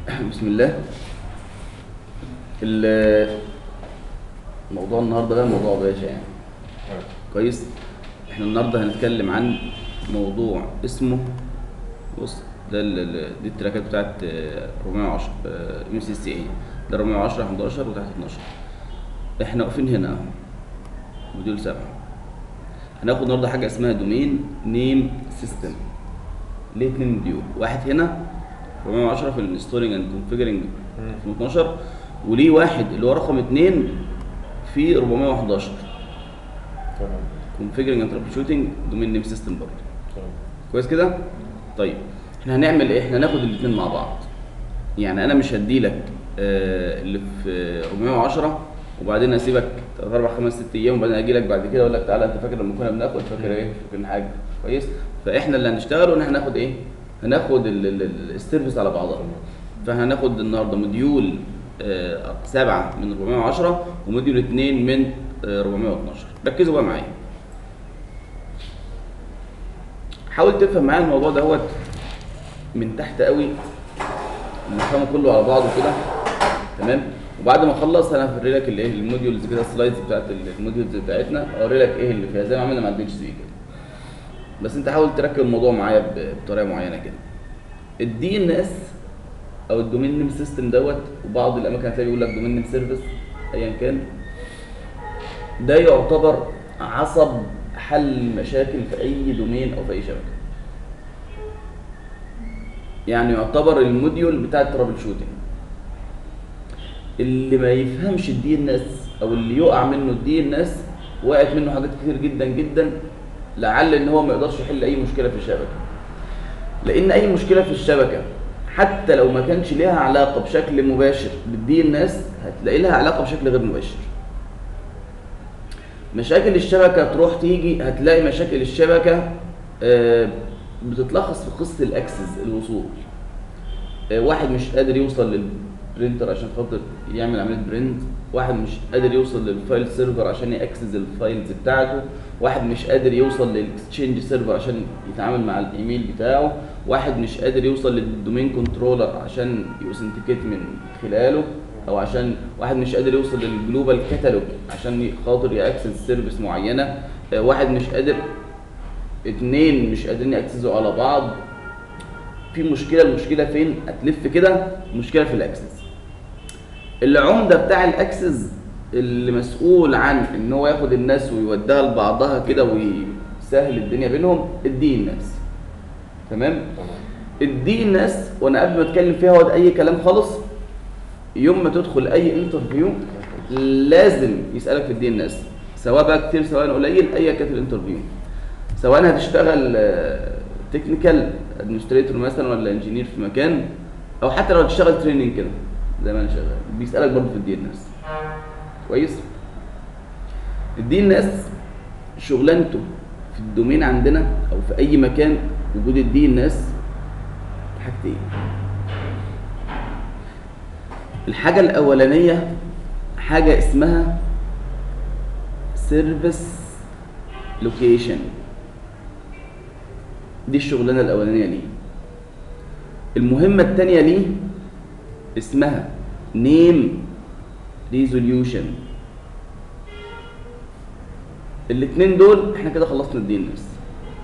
بسم الله ال- موضوع النهارده ده موضوع باشا يعني كويس احنا النهارده هنتكلم عن موضوع اسمه بص ده ال- ال- دي التراكات بتاعت آه، 410 ام سي سي اي ده 410 11 وتحت 12 احنا واقفين هنا اهو موديول 7 هناخد النهارده حاجه اسمها دومين نيم سيستم ليه اتنين موديول واحد هنا 410 في الانستولينج اند كونفيجرنج 2012 وليه واحد اللي هو رقم 2 في 411 تمام كونفيجرنج اند ترابل شوتنج دومين نيم سيستم برضه تمام كويس كده طيب احنا هنعمل ايه احنا هناخد الاثنين مع بعض يعني انا مش هديلك آه اللي في 410 وبعدين اسيبك 4 5 6 ايام وبعدين اجي لك بعد كده اقول لك تعالى انت فاكر لما كنا بناخد فاكر ايه فاكر حاجه كويس فاحنا اللي هنشتغله ان احنا هناخد ايه هناخد ال- ال- ال- السيرفيس على بعضها فهناخد النهارده موديول آه سبعة من 410 وموديول 2 من آه 412 ركزوا بقى معايا حاول تفهم معايا الموضوع دوت من تحت قوي نفهمه كله على بعضه كده تمام وبعد ما اخلص انا هوري لك الايه الموديولز كده السلايدز بتاعت الموديولز بتاعتنا اوري لك ايه اللي فيها زي ما عملنا مع الدي سي كده بس انت حاول تركب الموضوع معايا ب- بطريقه معينه كده الدي ان اس او الدومين نيم سيستم دوت وبعض الاماكن هتلاقي بيقول لك دومين نيم سيرفيس ايا كان ده يعتبر عصب حل مشاكل في اي دومين او في اي شبكه يعني يعتبر الموديول بتاع الترابل شوتنج اللي ما يفهمش الدي ان اس او اللي يقع منه الدي ان اس وقعت منه حاجات كتير جدا جدا لعل ان هو ما يقدرش يحل اي مشكله في الشبكه لان اي مشكله في الشبكه حتى لو ما كانش ليها علاقه بشكل مباشر بالدي ان اس هتلاقي لها علاقه بشكل غير مباشر مشاكل الشبكه تروح تيجي هتلاقي مشاكل الشبكه آه، بتتلخص في قصه الاكسس الوصول آه، واحد مش قادر يوصل للبرينتر عشان خاطر يعمل عمليه برنت واحد مش قادر يوصل للفايل سيرفر عشان ياكسس الفايلز بتاعته واحد مش قادر يوصل للاكسشينج سيرفر عشان يتعامل مع الايميل بتاعه واحد مش قادر يوصل للدومين كنترولر عشان يوثنتيكيت من خلاله او عشان واحد مش قادر يوصل للجلوبال كاتالوج عشان خاطر ياكسس سيرفيس معينه آه، واحد مش قادر اتنين مش قادرين ياكسسوا على بعض في مشكله المشكله فين هتلف كده مشكله في الاكسس العمده بتاع الاكسس اللي مسؤول عن ان هو ياخد الناس ويوديها لبعضها كده ويسهل الدنيا بينهم الدي الناس تمام تمام الدي الناس وانا قبل ما اتكلم فيها هو اي كلام خالص يوم ما تدخل اي انترفيو لازم يسالك في الدي الناس سواء بقى كتير سواء قليل ايا كانت الانترفيو سواء هتشتغل تكنيكال ادمنستريتور مثلا ولا انجينير في مكان او حتى لو هتشتغل تريننج كده زي ما انا شغال بيسالك برضه في الدي الناس كويس الدي الناس شغلانته في الدومين عندنا او في اي مكان وجود الدي الناس حاجتين الحاجة الأولانية حاجة اسمها سيرفيس لوكيشن دي الشغلانة الأولانية ليه المهمة التانية ليه اسمها نيم ريزوليوشن الاتنين دول احنا كده خلصنا الدي ان اس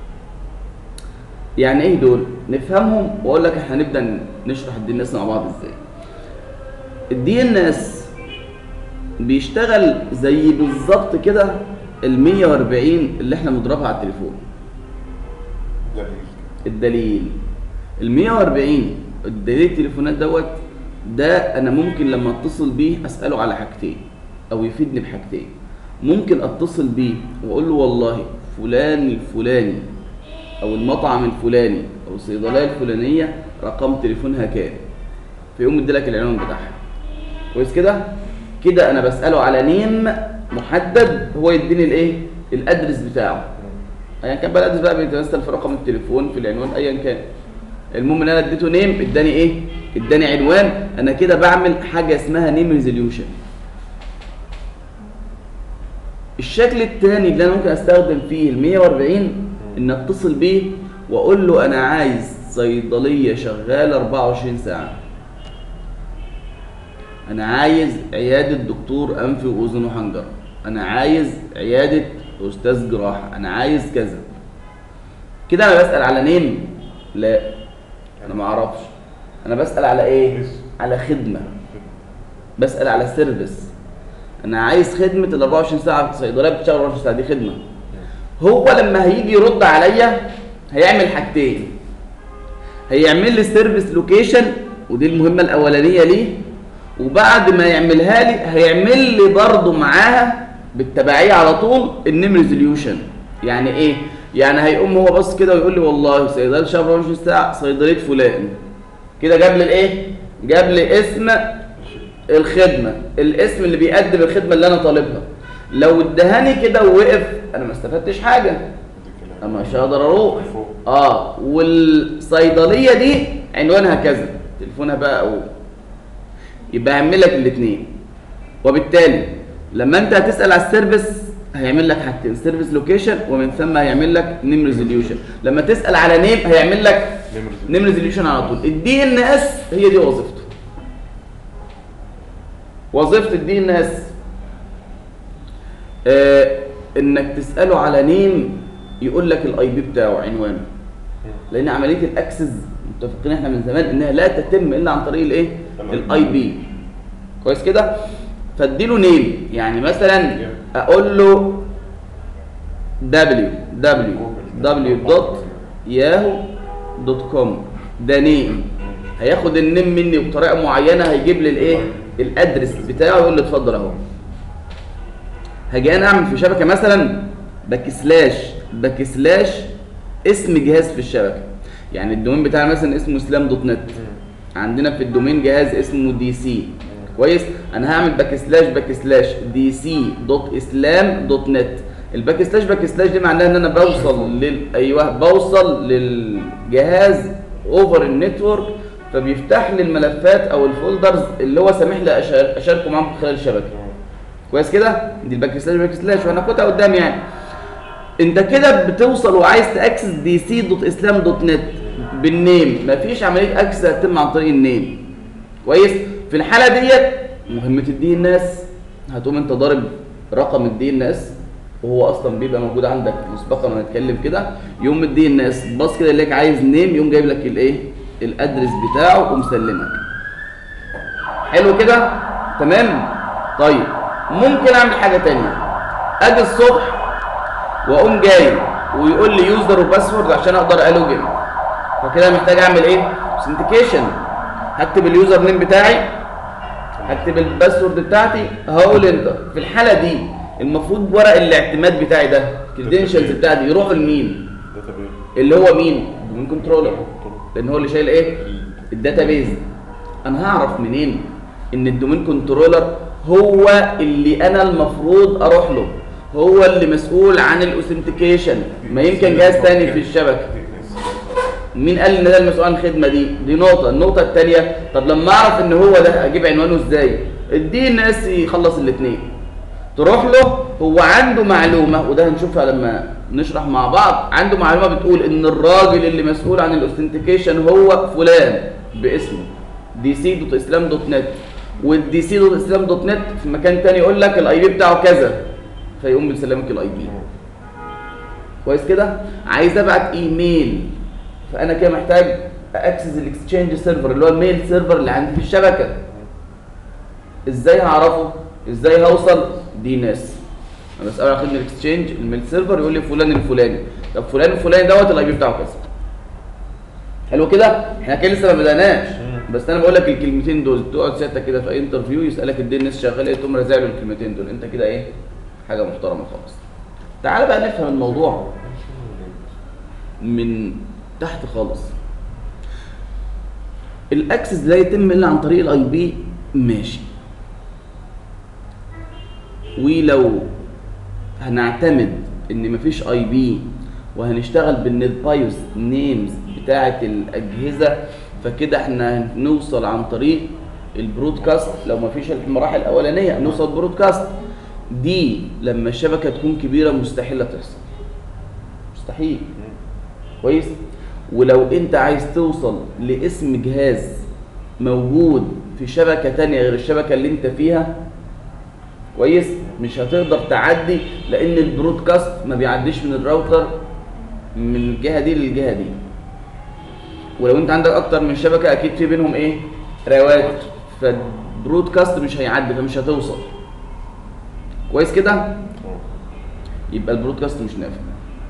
يعني ايه دول نفهمهم واقول لك احنا هنبدا نشرح الدي ان اس مع بعض ازاي الدي ان اس بيشتغل زي بالظبط كده ال 140 اللي احنا بنضربها على التليفون دليل الدليل ال 140 الدليل التليفونات دوت ده انا ممكن لما اتصل بيه اساله على حاجتين او يفيدني بحاجتين ممكن اتصل بيه واقول له والله فلان الفلاني او المطعم الفلاني او الصيدليه الفلانيه رقم تليفونها كام فيقوم مديلك العنوان بتاعها كويس كده كده انا بساله على نيم محدد هو يديني الايه الادرس بتاعه ايا كان بقى الادرس بقى بيتمثل في رقم التليفون في العنوان ايا كان المهم ان انا اديته نيم اداني ايه اداني عنوان انا كده بعمل حاجه اسمها نيم ريزوليوشن الشكل الثاني اللي انا ممكن استخدم فيه ال 140 ان اتصل بيه واقول له انا عايز صيدليه شغاله 24 ساعه انا عايز عياده دكتور انف واذن وحنجره انا عايز عياده استاذ جراحه انا عايز كذا كده انا بسال على نيم لا انا ما اعرفش انا بسال على ايه اسم. على خدمه بسال على سيرفيس انا عايز خدمه ال 24 ساعه صيدليه بتشتغل 24 ساعه دي خدمه هو لما هيجي يرد عليا هيعمل حاجتين هيعمل لي سيرفيس لوكيشن ودي المهمه الاولانيه ليه وبعد ما يعملها لي هيعمل لي برضه معاها بالتبعيه على طول النيم ريزوليوشن يعني ايه يعني هيقوم هو بص كده ويقول لي والله صيدليه شهر 24 ساعه صيدليه فلان كده جاب لي الايه جاب لي اسم الخدمه الاسم اللي بيقدم الخدمه اللي انا طالبها لو ادهاني كده ووقف انا ما استفدتش حاجه اما مش هقدر اروح فوق. اه والصيدليه دي عنوانها كذا تليفونها بقى او يبقى هيعمل لك الاثنين وبالتالي لما انت هتسال على السيرفيس هيعمل لك حاجتين سيرفيس لوكيشن ومن ثم هيعمل لك نيم ريزوليوشن لما تسال على نيم هيعمل لك نيم ريزوليوشن على طول الدي ان اس هي دي وظيفته وظيفه الدي ان اس آه انك تساله على نيم يقول لك الاي بي بتاعه عنوانه لان عمليه الاكسس متفقين احنا من زمان انها لا تتم الا عن طريق الايه ال الاي بي كويس كده فاديله نيم يعني مثلا اقول له www.yahoo.com ده نيم هياخد النيم مني بطريقه معينه هيجيب لي الايه الادرس بتاعه يقول لي اتفضل اهو هاجي انا اعمل في شبكه مثلا باك سلاش باك سلاش اسم جهاز في الشبكه يعني الدومين بتاعنا مثلا اسمه اسلام دوت نت عندنا في الدومين جهاز اسمه دي سي كويس انا هعمل باك سلاش باك سلاش دي سي دوت اسلام دوت نت الباك سلاش باك سلاش دي معناها ان انا بوصل لل ايوه بوصل للجهاز اوفر النتورك فبيفتح لي الملفات او الفولدرز اللي هو سامح لي أشار- اشاركه معاهم خلال الشبكه كويس كده دي الباك سلاش باك سلاش وهناخدها قدام يعني انت كده بتوصل وعايز تاكسس دي سي دوت اسلام دوت نت بالنيم مفيش عمليه اكسس هتتم عن طريق النيم كويس في الحاله ديت مهمه الدي ان اس هتقوم انت ضارب رقم الدي ان اس وهو اصلا بيبقى موجود عندك مسبقا ما نتكلم كده يوم الدي ان اس بص كده يلاقيك عايز نيم يقوم جايب لك الايه الادرس بتاعه ومسلمك حلو كده تمام طيب ممكن اعمل حاجه تانية اجي الصبح واقوم جاي ويقول لي يوزر وباسورد عشان اقدر الوجن فكده محتاج اعمل ايه اوثنتيكيشن هكتب اليوزر نيم بتاعي هكتب الباسورد بتاعتي هقول انتر في الحاله دي المفروض ورق الاعتماد بتاعي ده الكريدنشالز بتاعتي يروح لمين داتابيز اللي هو مين الدومين كنترولر لان هو اللي شايل ايه الداتابيز انا هعرف منين ان الدومين كنترولر هو اللي انا المفروض اروح له هو اللي مسؤول عن الاوثنتيكيشن ما يمكن جهاز تاني في الشبكه مين قال ان ده المسؤول عن الخدمه دي دي نقطه النقطه الثانيه طب لما اعرف ان هو ده اجيب عنوانه ازاي الدي ان اس يخلص الاثنين تروح له هو عنده معلومه وده هنشوفها لما نشرح مع بعض عنده معلومه بتقول ان الراجل اللي مسؤول عن الاوثنتيكيشن هو فلان باسمه دي سي دوت اسلام دوت نت والدي سي دوت اسلام دوت نت في مكان تاني يقول لك الاي بي بتاعه كذا فيقوم بيسلمك الاي بي كويس كده عايز ابعت ايميل فانا كده محتاج اكسس الاكسشينج سيرفر اللي هو الميل سيرفر اللي عندي في الشبكه ازاي هعرفه ازاي هوصل دي ناس انا بسال على خدمه الاكسشينج الميل سيرفر يقول لي فلان الفلاني طب فلان الفلاني دوت الاي بي بتاعه كذا حلو كده احنا كده لسه ما بدأناش بس انا بقول لك الكلمتين دول تقعد سيادتك كده في انترفيو يسالك الدي ان اس شغال ايه تقوم رازع له الكلمتين دول انت كده ايه حاجه محترمه خالص تعال بقى نفهم الموضوع من تحت خالص الاكسس لا يتم الا عن طريق الاي بي ماشي ولو هنعتمد ان مفيش اي بي وهنشتغل بالنت بايوس نيمز بتاعه الاجهزه فكده احنا هنوصل عن طريق البرودكاست لو مفيش المراحل الاولانيه هنوصل برودكاست دي لما الشبكه تكون كبيره مستحيل تحصل مستحيل كويس ولو انت عايز توصل لاسم جهاز موجود في شبكه تانية غير الشبكه اللي انت فيها كويس مش هتقدر تعدي لان البرودكاست ما بيعديش من الراوتر من الجهه دي للجهه دي ولو انت عندك اكتر من شبكه اكيد في بينهم ايه رواتر فالبرودكاست مش هيعدي فمش هتوصل كويس كده اه يبقى البرودكاست مش نافع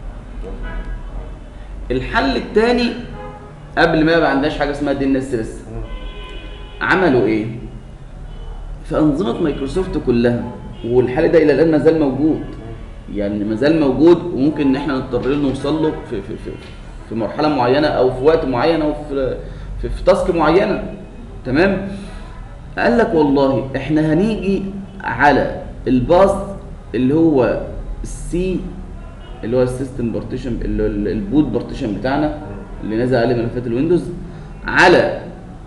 الحل الثاني قبل ما يبقى عندناش حاجه اسمها دي ان اس لسه عملوا ايه في انظمه مايكروسوفت كلها والحل ده الى الان ما زال موجود يعني ما زال موجود وممكن ان احنا نضطر له نوصل له في في في في مرحله معينه او في وقت معين او في في, في تاسك معينه تمام قال لك والله احنا هنيجي على الباص اللي هو السي اللي هو السيستم بارتيشن اللي هو ال- البوت بارتيشن بتاعنا اللي نازل عليه ملفات الويندوز على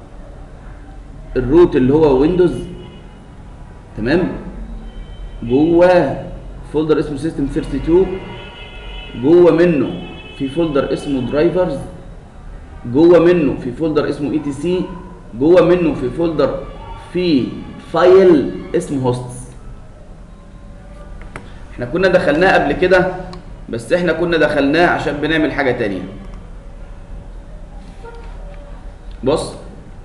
الروت اللي هو ويندوز تمام جواه فولدر اسمه سيستم 32 جوه منه في فولدر اسمه درايفرز جوه منه في فولدر اسمه اي تي سي جوه منه في فولدر في فايل اسمه هوستس احنا كنا دخلناه قبل كده بس احنا كنا دخلناه عشان بنعمل حاجة تانية بص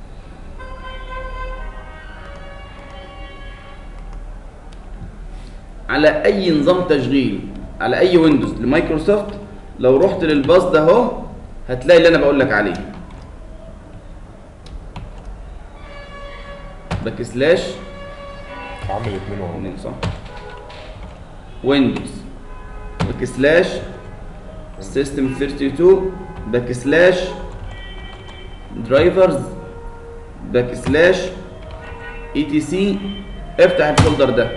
على اي نظام تشغيل على اي ويندوز لمايكروسوفت لو رحت للباص ده اهو هتلاقي اللي انا بقول لك عليه باك سلاش عامل اتنين وهو اتنين صح ويندوز باك سلاش سيستم 32 باك سلاش درايفرز باك سلاش اي تي سي افتح الفولدر ده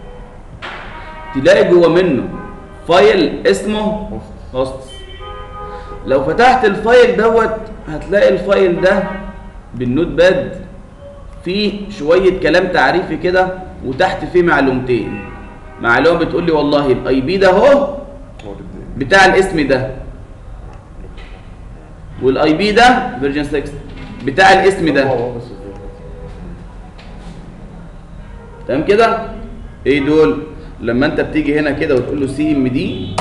تلاقي جوه منه فايل اسمه هوستس لو فتحت الفايل دوت هتلاقي الفايل ده بالنوت باد فيه شويه كلام تعريفي كده وتحت فيه معلومتين معلومه بتقول لي والله الاي بي ده اهو هو الدي بتاع الاسم ده والاي بي ده فيرجن 6 بتاع الاسم ده هو بس الدي. تمام كده ايه دول لما انت بتيجي هنا كده وتقول له سي ام دي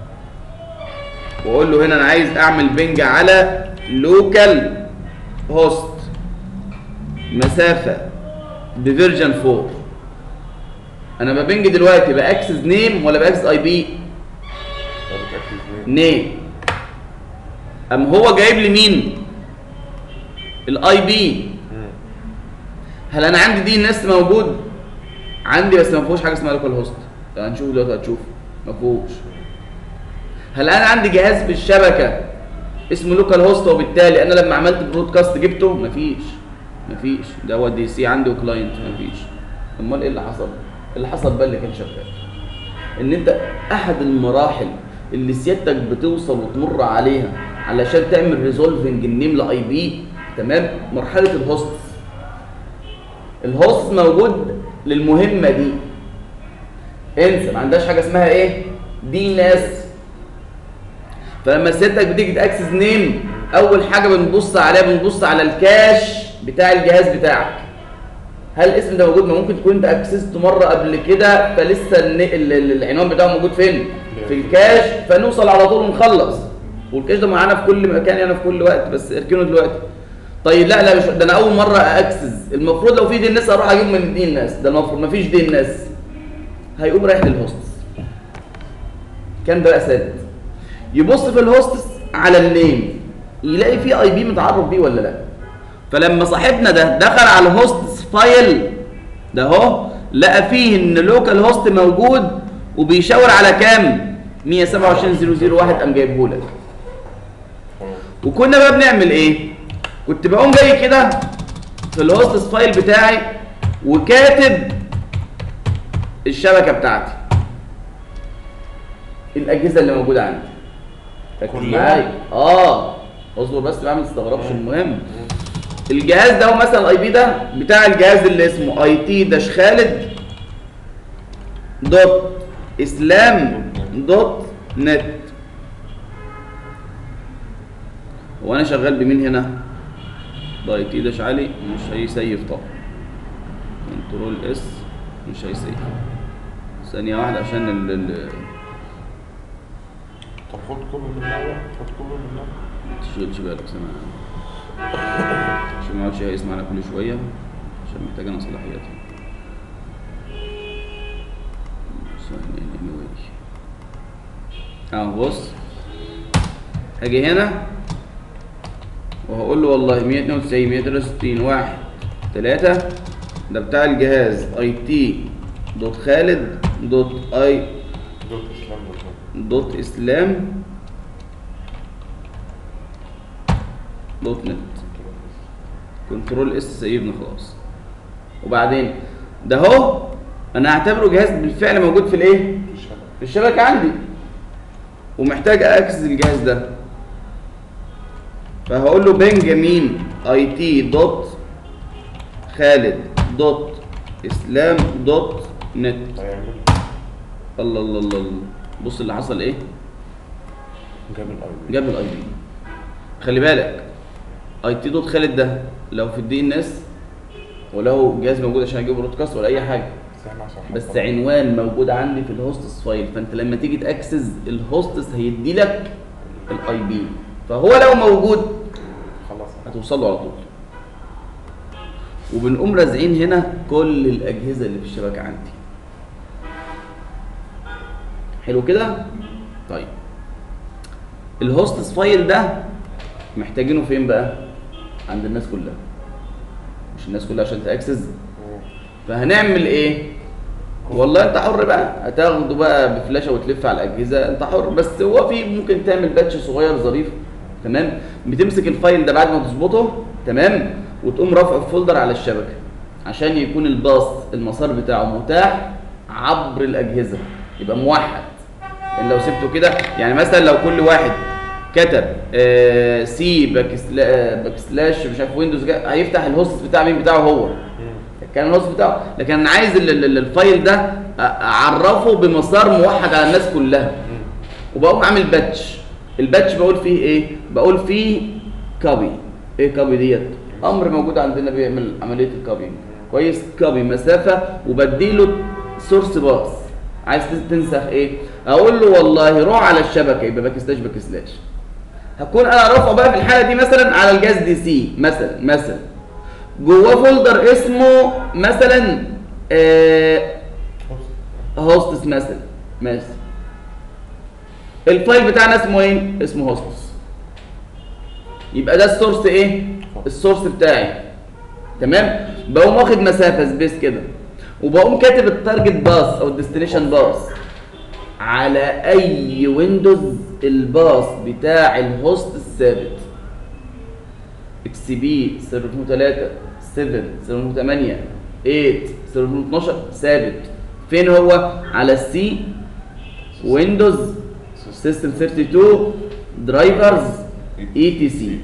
واقول له هنا انا عايز اعمل بنج على لوكال هوست مسافه بفيرجن 4 انا ببنج دلوقتي باكسس نيم ولا باكسس اي بي هو بتأكد ليه؟ نيم ام هو جايب لي مين الاي بي مم. هل انا عندي دي الناس موجود عندي بس ما فيهوش حاجه اسمها لوكال هوست هنشوف دلوقتي هتشوف ما فيهوش هل انا عندي جهاز في الشبكه اسمه لوكال هوست وبالتالي انا لما عملت برودكاست جبته مفيش مفيش ده هو دي سي عندي وكلاينت مفيش امال ايه اللي حصل اللي حصل بقى اللي كان شغال ان انت احد المراحل اللي سيادتك بتوصل وتمر عليها علشان تعمل ريزولفنج النيم لاي بي تمام مرحله الهوست الهوست موجود للمهمه دي انسى ما عندهاش حاجه اسمها ايه دي ناس فلما سيادتك بتيجي تاكسس نيم اول حاجه بنبص عليها بنبص على الكاش بتاع الجهاز بتاعك هل الاسم ده موجود ما ممكن تكون انت اكسسته مره قبل كده فلسه الن- ال- ال- العنوان بتاعه موجود فين في الكاش فنوصل على طول ونخلص والكاش ده معانا في كل مكان يعني في كل وقت بس اركنه دلوقتي طيب لا لا مش ده انا اول مره اكسس المفروض لو في دي الناس اروح اجيب من دي الناس ده المفروض ما فيش دي الناس هيقوم رايح للهوستس كان ده بقى سادس يبص في الهوستس على النيم يلاقي فيه اي بي متعرف بيه ولا لا فلما صاحبنا ده دخل على الهوستس فايل ده اهو لقى فيه ان لوكال هوست موجود وبيشاور على كام 127001 قام جايبه لك وكنا بقى بنعمل ايه كنت بقوم جاي كده في الهوستس فايل بتاعي وكاتب الشبكه بتاعتي الاجهزه اللي موجوده عندي ركز كلها؟ معايا اه اصبر بس بقى ما تستغربش المهم الجهاز ده هو مثلا الاي بي ده بتاع الجهاز اللي اسمه اي تي داش خالد دوت اسلام دوت نت هو انا شغال بمين هنا ده اي تي داش علي مش هيسيف طبعا كنترول اس مش هيسيف ثانية واحدة عشان ال ال طب خد كوبي من بقى خد كوبي من بقى تشغلش بالك سنة عشان ما يقعدش يقيس معانا كل شوية عشان محتاج انا صلاحياتي ثانية anyway. اهو بص هاجي هنا وهقول له والله 192 163 واحد تلاتة ده بتاع الجهاز اي تي دوت خالد دوت اي دوت اسلام دوت نت. دوت اسلام دوت نت كنترول اس سيبنا خلاص وبعدين ده اهو انا هعتبره جهاز بالفعل موجود في الايه في الشبكة في الشبكه عندي ومحتاج اكسس الجهاز ده فهقول له بنجامين اي تي دوت خالد دوت اسلام دوت نت هيعمل الله الله الله الله بص اللي حصل ايه جاب الاي بي جاب الاي بي خلي بالك اي تي دوت خالد ده لو في الدي ان اس ولو جهاز موجود عشان اجيب برودكاست ولا اي حاجه بس احنا عشان بس حطينا- عنوان موجود عندي في الهوستس فايل فانت لما تيجي تاكسس الهوستس هيدي لك الاي بي فهو لو موجود خلاص هتوصل له على طول وبنقوم رازعين هنا كل الاجهزه اللي في الشبكه عندي حلو كده طيب الهوستس فايل ده محتاجينه فين بقى عند الناس كلها مش الناس كلها عشان تاكسس مم. فهنعمل ايه والله انت حر بقى هتاخده بقى بفلاشه وتلف على الاجهزه انت حر بس هو في ممكن تعمل باتش صغير ظريف تمام بتمسك الفايل ده بعد ما تظبطه تمام وتقوم رافعه في فولدر على الشبكه عشان يكون الباص المسار بتاعه متاح عبر الاجهزه يبقى موحد ان لو سبته كده يعني مثلا لو كل واحد كتب آه سي باك سلا- باك سلاش مش عارف ويندوز جا- هيفتح الهوست بتاع مين بتاعه هو مم. كان الهوست بتاعه لكن انا عايز ال- ال- ال- الفايل ده أ- اعرفه بمسار موحد على الناس كلها مم. وبقوم عامل باتش الباتش بقول فيه ايه بقول فيه كوبي ايه كوبي ديت امر موجود عندنا بيعمل عمليه الكوبي كويس كوبي مسافه وبديله سورس باص عايز تن- تنسخ ايه اقول له والله روح على الشبكه يبقى باك سلاش باك سلاش هكون انا رافعه بقى في الحاله دي مثلا على الجهاز دي سي مثلا مثلا جواه فولدر اسمه مثلا آه خلاص. هوستس مثلا ماشي الفايل بتاعنا اسمه ايه اسمه هوستس يبقى ده السورس ايه السورس بتاعي تمام بقوم واخد مسافه سبيس كده وبقوم كاتب التارجت باص او الديستنيشن باص على اي ويندوز الباص بتاع الهوست الثابت اكس بي 003 7 008 8 012 ثابت فين هو على السي ويندوز سيستم 32 درايفرز اي تي سي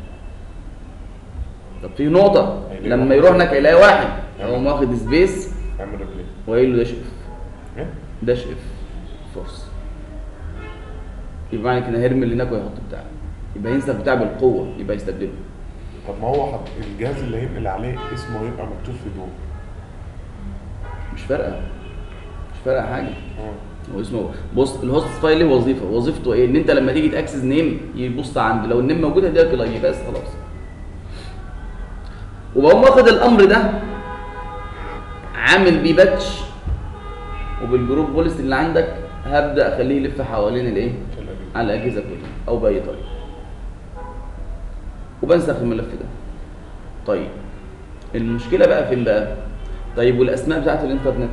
طب في نقطة لما يروح هناك هيلاقي واحد اقوم واخد سبيس اعمل ريبلاي وقايل له داش اف ايه داش اف فورس يبقى معنى كده هيرمي اللي هناك ويحط بتاعه يبقى ينسخ بتاعه بالقوة يبقى يستبدله طب ما هو حط الجهاز اللي هينقل عليه اسمه هيبقى مكتوب في دول مش فارقة مش فارقة حاجة مم. هو اسمه بص الهوست فايل ليه وظيفه وظيفته ايه ان انت لما تيجي تاكسس نيم يبص عندي لو النيم موجود هيديلك الاي بس خلاص وبقوم واخد الامر ده عامل بيه باتش وبالجروب بوليسي اللي عندك هبدا اخليه يلف حوالين الايه في الأجهزة. على الاجهزه كلها او باي طريقه وبنسخ الملف ده طيب المشكله بقى فين بقى طيب والاسماء بتاعت الانترنت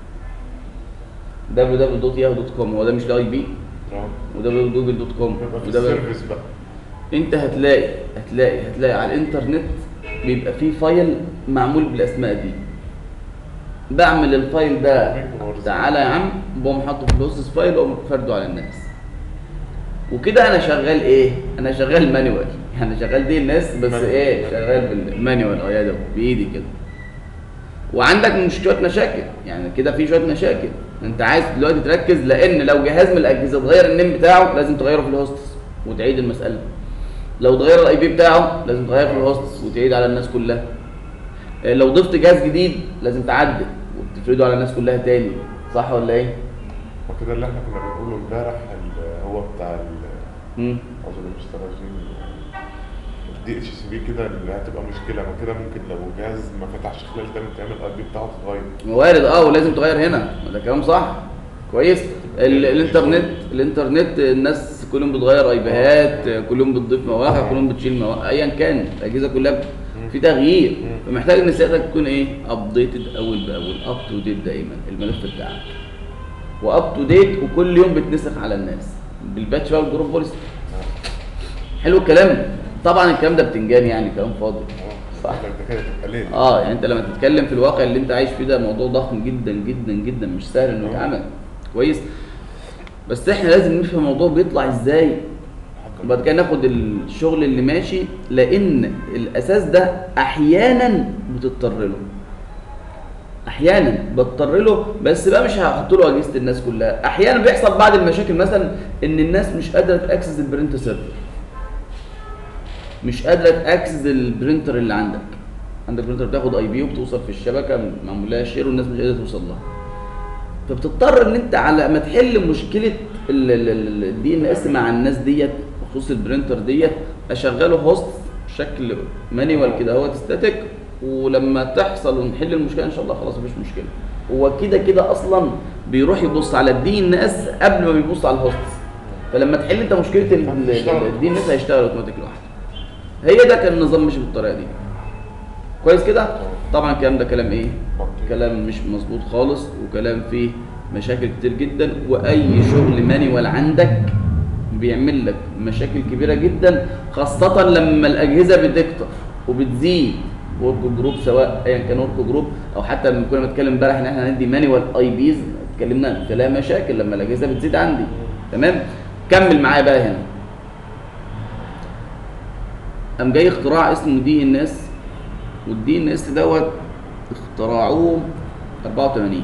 www.yahoo.com هو ده مش الاي بي تمام. www.google.com بيبقى في وده بقى- السيرفيس بقى انت هتلاقي هتلاقي هتلاقي على الانترنت بيبقى فيه فايل معمول بالاسماء دي بعمل الفايل ده تعالى يا عم بقوم حاطه في الهوستس فايل واقوم فرده على الناس وكده انا شغال ايه انا شغال مانيوال يعني شغال دي الناس بس مانيوال. ايه شغال بالمانيوال اه يا ده بايدي كده وعندك مش شويه مشاكل يعني كده في شويه مشاكل انت عايز دلوقتي تركز لان لو جهاز من الاجهزه اتغير النيم بتاعه لازم تغيره في الهوستس وتعيد المساله لو اتغير الاي بي بتاعه لازم تغيره في الهوستس وتعيد على الناس كلها آه، لو ضفت جهاز جديد لازم تعدل وبتفرده على الناس كلها تاني صح ولا ايه وكده اللي احنا كنا بنقوله امبارح ال- هو بتاع ال- مم. عاوز المستخرجين الدي اتش سي بي كده اللي هتبقى مشكله ما كده ممكن لو جهاز ما فتحش خلال 8 ايام الاي بي بتاعه تتغير وارد اه ولازم تغير هنا ده كلام صح كويس ال- الانترنت الانترنت الناس كل يوم بتغير ايبيهات كل يوم بتضيف مواقع كل يوم بتشيل مواقع ايا كان الاجهزه كلها ب- في تغيير فمحتاج ان سيادتك تكون ايه ابديتد اول باول اب تو ديت دايما الملف بتاعك واب تو ديت وكل يوم بتنسخ على الناس بالباتش بقى والجروب بوليسي حلو الكلام طبعا الكلام ده بتنجان يعني كلام فاضي اه صح. ده كده تبقى ليه اه يعني انت لما تتكلم في الواقع اللي انت عايش فيه ده موضوع ضخم جدا جدا جدا مش سهل انه آه. يتعمل كويس بس احنا لازم نفهم الموضوع بيطلع ازاي وبعد كده ناخد الشغل اللي ماشي لان الاساس ده احيانا بتضطر له احيانا بضطر له بس بقى مش هحط له اجهزه الناس كلها احيانا بيحصل بعض المشاكل مثلا ان الناس مش قادره تاكسس البرنت سيرفر مش قادره تاكسس البرنتر اللي عندك عندك برنتر بتاخد اي بي وبتوصل في الشبكه معمول لها شير والناس مش قادره توصل لها فبتضطر ان انت على ما تحل مشكله الدي ان اس مع الناس ديت بخصوص البرنتر ديت اشغله هوست بشكل مانيوال كده هو ستاتيك ولما تحصل ونحل المشكله ان شاء الله خلاص مفيش مشكله هو كده كده اصلا بيروح يبص على الدي ان اس قبل ما بيبص على الهوست فلما تحل انت مشكله الدي ان اس هيشتغل اوتوماتيك لوحده هي ده كان النظام مش بالطريقه دي كويس كده طبعا الكلام ده كلام ايه كلام مش مظبوط خالص وكلام فيه مشاكل كتير جدا واي شغل مانيوال عندك بيعمل لك مشاكل كبيره جدا خاصه لما الاجهزه بتكتر وبتزيد ورك جروب سواء ايا كان ورك جروب او حتى لما كنا بنتكلم امبارح ان احنا هندي مانيوال اي بيز اتكلمنا في لها مشاكل لما الاجهزه بتزيد عندي تمام كمل معايا بقى هنا قام جاي اختراع اسمه دي ان اس والدي ان اس دوت اخترعوه 84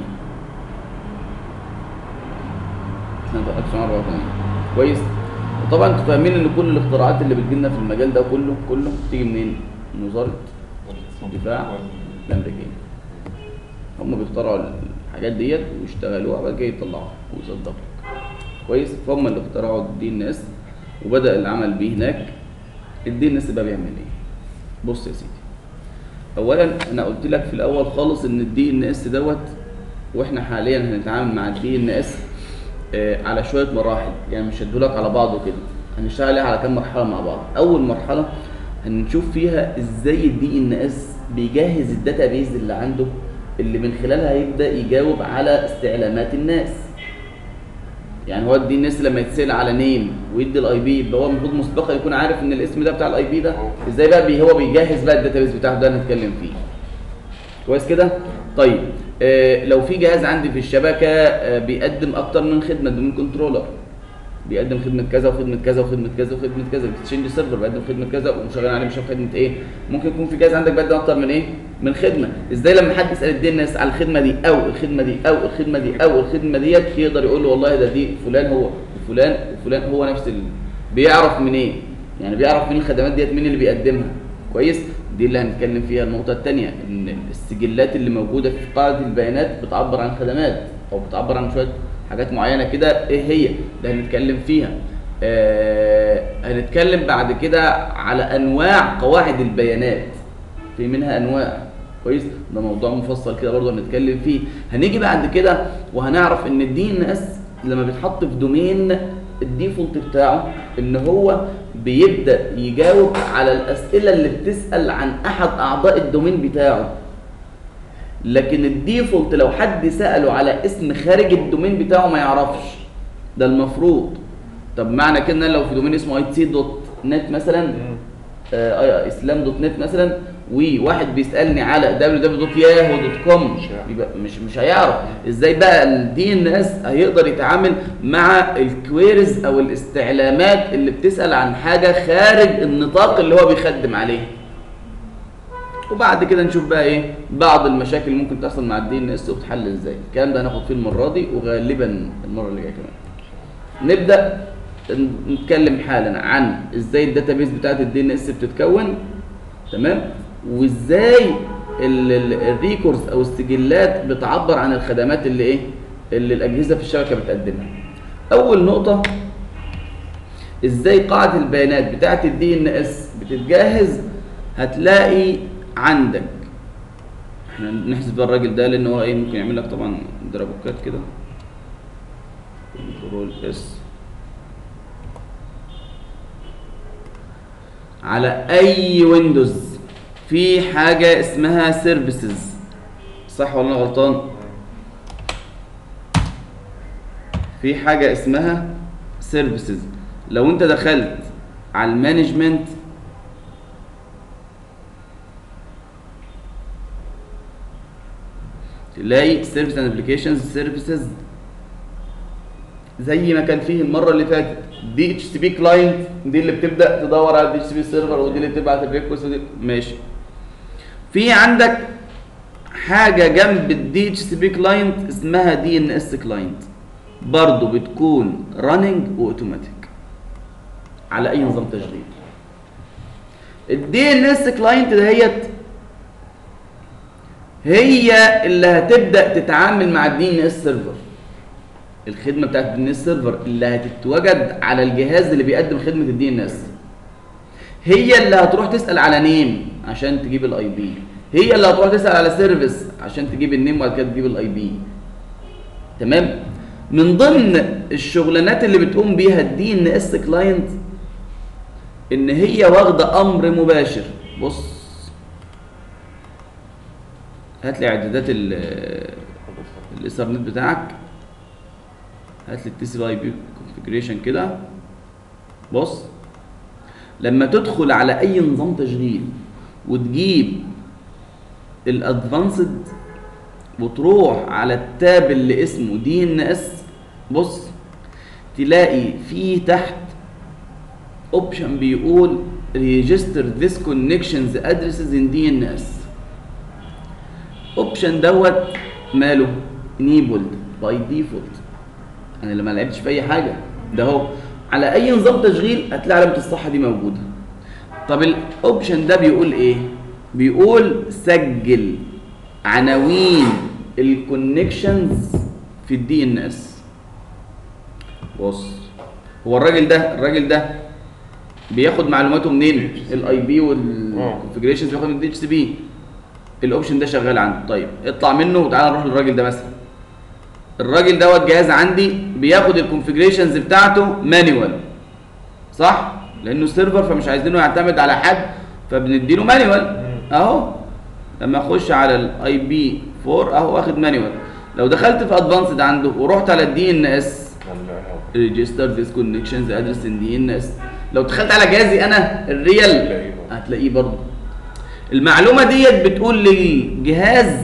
سنة 1984 كويس وطبعا انتوا فاهمين ان كل الاختراعات اللي بتجيلنا في المجال ده كله كله بتيجي منين؟ من وزارة الدفاع الامريكية هم بيخترعوا الحاجات ديت ويشتغلوها بعد كده يطلعوها ويصدقوا كويس فهم اللي اخترعوا الدي ان اس وبدا العمل بيه هناك الدي ان اس بقى بيعمل ايه بص يا سيدي اولا انا قلت لك في الاول خالص ان الدي ان اس دوت واحنا حاليا هنتعامل مع الدي ان اس على شويه مراحل يعني مش هدولك على بعضه كده هنشتغل عليها على كام مرحله مع بعض اول مرحله هنشوف فيها ازاي الدي ان اس بيجهز الداتابيز اللي عنده اللي من خلالها يبدا يجاوب على استعلامات الناس يعني هو الدي ان اس لما يتسال على نيم ويدي الاي بي يبقى هو المفروض مسبقا يكون عارف ان الاسم ده بتاع الاي بي ده ازاي بقى بي هو بيجهز بقى الداتابيز بتاعته ده هنتكلم فيه كويس كده طيب آه لو في جهاز عندي في الشبكه آه بيقدم اكتر من خدمه دومين كنترولر بيقدم خدمه كذا وخدمه كذا وخدمه كذا وخدمه كذا الاكسشينج سيرفر بيقدم خدمه كذا ومشغل عليه مش عارف خدمه ايه ممكن يكون في جهاز عندك بيقدم اكتر من ايه من خدمه ازاي لما حد يسال الدي ان اس على الخدمه دي او الخدمه دي او الخدمه دي او الخدمه ديت يقدر يقول له والله ده دي فلان هو وفلان وفلان هو نفس ال... بيعرف منين إيه؟ يعني بيعرف مين الخدمات ديت مين اللي بيقدمها كويس دي اللي هنتكلم فيها النقطه الثانيه ان السجلات اللي موجوده في قاعده البيانات بتعبر عن خدمات او بتعبر عن شويه حاجات معينه كده ايه هي ده هنتكلم فيها آه هنتكلم بعد كده على انواع قواعد البيانات في منها انواع كويس ده موضوع مفصل كده برضه هنتكلم فيه هنيجي بعد كده وهنعرف ان الدي ان اس لما بيتحط في دومين الديفولت بتاعه ان هو بيبدا يجاوب على الاسئله اللي بتسال عن احد اعضاء الدومين بتاعه لكن الديفولت لو حد ساله على اسم خارج الدومين بتاعه ما يعرفش ده المفروض طب معنى كده لو في دومين اسمه اي تي دوت نت مثلا آه اسلام دوت نت مثلا وواحد بيسالني على www.yahoo.com يبقى مش مش هيعرف ازاي بقى الدي ان اس هيقدر يتعامل مع الكويرز او الاستعلامات اللي بتسال عن حاجه خارج النطاق اللي هو بيخدم عليه وبعد كده نشوف بقى ايه بعض المشاكل اللي ممكن تحصل مع الدي ان اس وتحل ازاي الكلام ده هناخد فيه المره دي وغالبا المره اللي جايه كمان نبدا نتكلم حالا عن ازاي الداتابيز بتاعت الدي ان اس بتتكون تمام وازاي الريكوردز او السجلات بتعبر عن الخدمات اللي ايه اللي الاجهزه في الشبكه بتقدمها اول نقطه ازاي قاعده البيانات بتاعه الدي ان اس بتتجهز هتلاقي عندك احنا نحذف بقى الراجل ده لان هو ايه ممكن يعمل لك طبعا درابوكات كده كنترول اس على اي ويندوز في حاجه اسمها سيرفيسز صح ولا انا غلطان في حاجه اسمها سيرفيسز لو انت دخلت على المانجمنت تلاقي سيرفيس اند ابلكيشنز سيرفيسز زي ما كان فيه المره اللي فاتت دي اتش سي بي كلاينت دي اللي بتبدا تدور على الدي اتش سي بي سيرفر ودي اللي بتبعت الريكوست ودي ماشي في عندك حاجه جنب الدي اتش سي بي كلاينت اسمها دي ان اس كلاينت برضه بتكون راننج واوتوماتيك على اي نظام تشغيل الدي ان اس كلاينت دهيت هي اللي هتبدا تتعامل مع الدي ان اس سيرفر الخدمه بتاعت الدي ان اس سيرفر اللي هتتوجد على الجهاز اللي بيقدم خدمه الدي ان اس هي اللي هتروح تسال على نيم عشان تجيب الاي بي هي اللي هتروح تسال على سيرفيس عشان تجيب النيم وبعد كده تجيب الاي بي تمام من ضمن الشغلانات اللي بتقوم بيها الدي ان اس كلاينت ان هي واخده امر مباشر بص هات لي اعدادات الايثرنت بتاعك هات لي التي سي اي بي كونفيجريشن كده بص لما تدخل على اي نظام تشغيل وتجيب الادفانسد وتروح على التاب اللي اسمه دي ان اس بص تلاقي فيه تحت اوبشن بيقول register this connections addresses in DNS اوبشن دوت ماله enabled by default انا لما لعبتش في اي حاجه ده اهو على اي نظام تشغيل هتلاقي علامه الصح دي موجوده طب الاوبشن ده بيقول ايه بيقول سجل عناوين الكونكشنز في الدي ان اس بص هو الراجل ده الراجل ده بياخد معلوماته منين الاي بي والكونفجريشنز بياخد من الدي اتش سي بي الاوبشن ده شغال عنده طيب اطلع منه وتعالى نروح للراجل ده مثلا الراجل دوت جهاز عندي بياخد الكونفجريشنز بتاعته مانيوال صح لانه سيرفر فمش عايزينه يعتمد على حد فبنديله مانيوال اهو لما اخش على الاي بي 4 اهو واخد مانيوال لو دخلت في ادفانسد عنده ورحت على الدي ان اس ريجستر ذيس كونكشنز ادرس ان دي ان اس لو دخلت على جهازي انا الريال هتلاقيه برضه المعلومه ديت بتقول للجهاز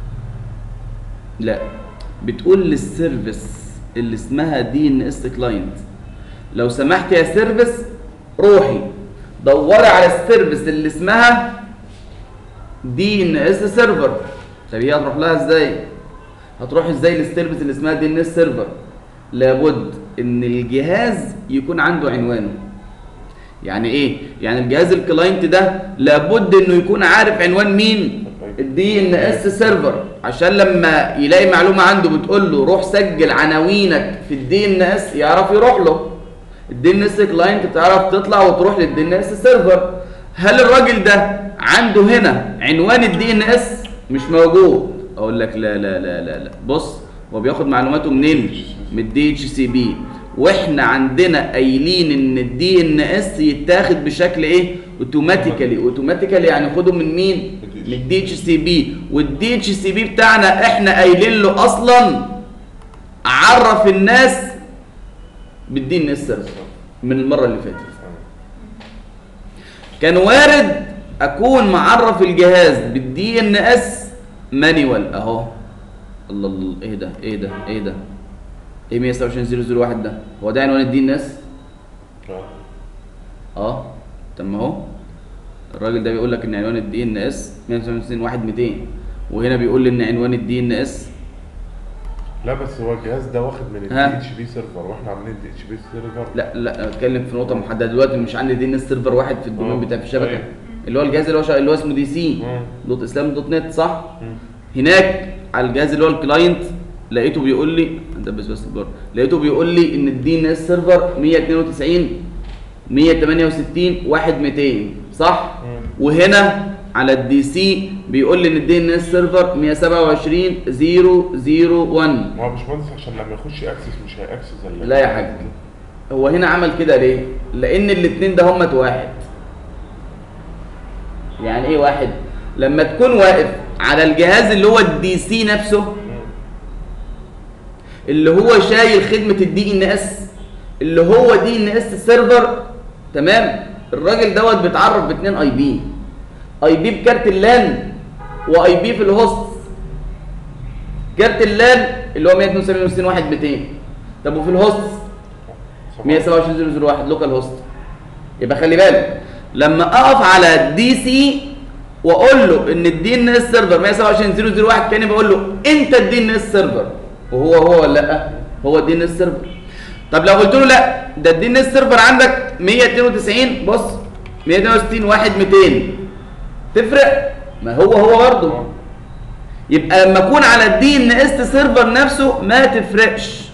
لا بتقول للسيرفيس اللي اسمها دي ان اس كلاينت لو سمحت يا سيرفيس روحي دوري على السيرفيس اللي اسمها دي ان اس سيرفر طب هي هتروح لها ازاي هتروح ازاي للسيرفيس اللي اسمها دي ان اس سيرفر لابد ان الجهاز يكون عنده عنوانه يعني ايه يعني الجهاز الكلاينت ده لابد انه يكون عارف عنوان مين الدي ان اس سيرفر عشان لما يلاقي معلومه عنده بتقول له روح سجل عناوينك في الدي ان اس يعرف يروح له الدي ان اس كلاينت بتعرف تطلع وتروح للدي ان اس سيرفر هل الراجل ده عنده هنا عنوان الدي ان اس مش موجود اقول لك لا لا لا لا لا بص هو بياخد معلوماته منين من الدي اتش سي بي واحنا عندنا قايلين ان الدي ان اس يتاخد بشكل ايه اوتوماتيكالي اوتوماتيكالي يعني خده من مين من الدي اتش سي بي والدي اتش سي بي بتاعنا احنا قايلين له اصلا عرف الناس بالدي ان اس من المره اللي فاتت كان وارد اكون معرف الجهاز بالدي ان اس مانيوال اهو الله الله ايه ده ايه ده ايه ده ايه 127001 ده هو ده عنوان الدي ان اس اه طب ما هو الراجل ده بيقول لك ان عنوان الدي ان اس 151 200 وهنا بيقول لي ان عنوان الدي ان اس لا بس هو الجهاز ده واخد من الدي ها. اتش بي سيرفر واحنا عاملين دي اتش بي سيرفر لا لا انا بتكلم في نقطه محدده دلوقتي مش عندي دي ان اس سيرفر واحد في الدومين آه، بتاع في الشبكه أيوة. اللي هو الجهاز اللي هو شا... اللي هو اسمه دي سي مم. دوت اسلام دوت نت صح مم. هناك على الجهاز اللي هو الكلاينت لقيته بيقول لي ده بس بس البار لقيته بيقول لي ان الدي ان اس سيرفر 192 168 1 200 صح مم. وهنا على الدي سي بيقول لي ان الدي ان اس سيرفر 127 001 ما هو باشمهندس عشان لما يخش اكسس مش هيأكسس ال- لا يا حاج هو هنا عمل كده ليه لان الاثنين ده همت واحد يعني ايه واحد لما تكون واقف على الجهاز اللي هو الدي سي نفسه مم. اللي هو شايل خدمه الدي ان اس اللي هو دي ان اس سيرفر تمام الراجل دوت بيتعرف باثنين اي بي اي بي بكارت اللان واي بي في الهوست كارت اللان اللي هو 172 واحد 200 طب وفي الهوست 127001 لوكال هوست يبقى خلي بالك لما اقف على الدي سي واقول له ان الدي ان اس سيرفر 127001 كاني بقول له انت الدي ان اس سيرفر وهو هو ولا لا هو الدي ان اس سيرفر طب لو قلت له لا ده الدي ان اس سيرفر عندك 192 بص 162 واحد 200 تفرق ما هو هو برضه يبقى لما اكون على الدي ان اس سيرفر نفسه ما تفرقش